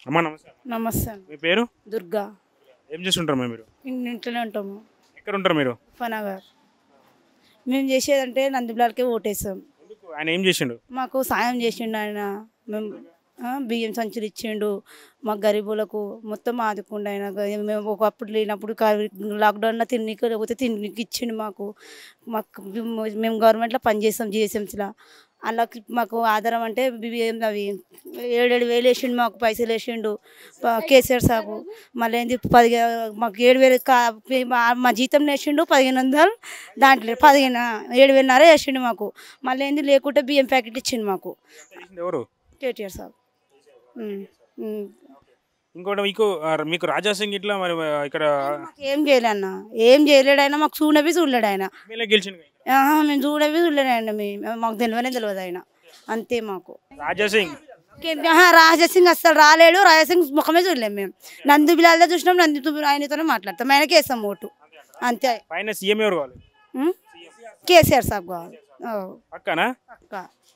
అమ్మా నమస్తే నమస్తే అన్న. మీ పేరు దుర్గా ఏం చేస్తుంటారు మేము మీరు ఇన్- ఇంట్లోనే ఉంటాము ఎక్కడ ఉంటారు మీరు ఫనగర్ మేము చేసేదంటే నందిబిలాలకే ఓటేస్తాం ఎందుకు ఆయన ఏం చేసిండు మాకు సాయం చేసిండు ఆయన మేము ఆ, బియ్యం సంచులు ఇచ్చిండు మా గరీబులకు మొత్తం ఆదుకుండు ఆయన గ- మేము ఒకప్పుడు లేనప్పుడు కా- లాక్డౌన్లో తిన్నికి లేకపోతే తిన్నికి ఇచ్చిండు మాకు మాకు మేము గవర్నమెంట్లో పనిచేస్తాం జిఎస్ఎంసీలో అలాకి మాకు ఆధారం అంటే బియ్యం అవి ఏడేడు వేలు వేసిండు మాకు పైసలు వేసిండు ప- కేసీఆర్ సాబు మళ్ళీ ఏంది పదిహే మాకు ఏడు వేలు కా మా- మా జీతం వేసిండు పదిహేను వందలు దాంట్లో పదిహేను ఏడు వేలున్నర వేసిండు మాకు మళ్ళీ ఏంది లేకుంటే బియ్యం ప్యాకెట్ ఇచ్చిండు మాకు చేసింది ఎవరు కేటీఆర్ సాబ్ ఉమ్, ఉమ్. ఇంకోటి మీకు ఆ, మీకు రాజా సింగ్ ఇట్లా మరి ఆ, ఇక్కడ మాకు ఏం చేయలే అన్న ఏం చేయలేడు ఆయన మాకు చూడవి చూడలేడు ఆయన ఎమ్మెల్యే గెలిచిండు కదా. ఆహా, మేము చూడవి చూడలేడు ఆయన మేము మాకు తెలియనే తెలియదు ఆయన అంతే మాకు రాజా సింగ్ కే- ఆహా, రాజాసింగ్ అస్సలు రాలేడు రాజాసింగ్ ముఖమే చూడలేము మేము నందు బిలాల్లో చూసినాం నందు ఆయనతోనే మాట్లాడతాం ఆయనకే వేస్తాం ఓటు అంతే పైన సీఎం ఎవరు కావాలి ఉమ్? కేసీఆర్ సాబ్ కావాలి ఓ, పక్కనా పక్క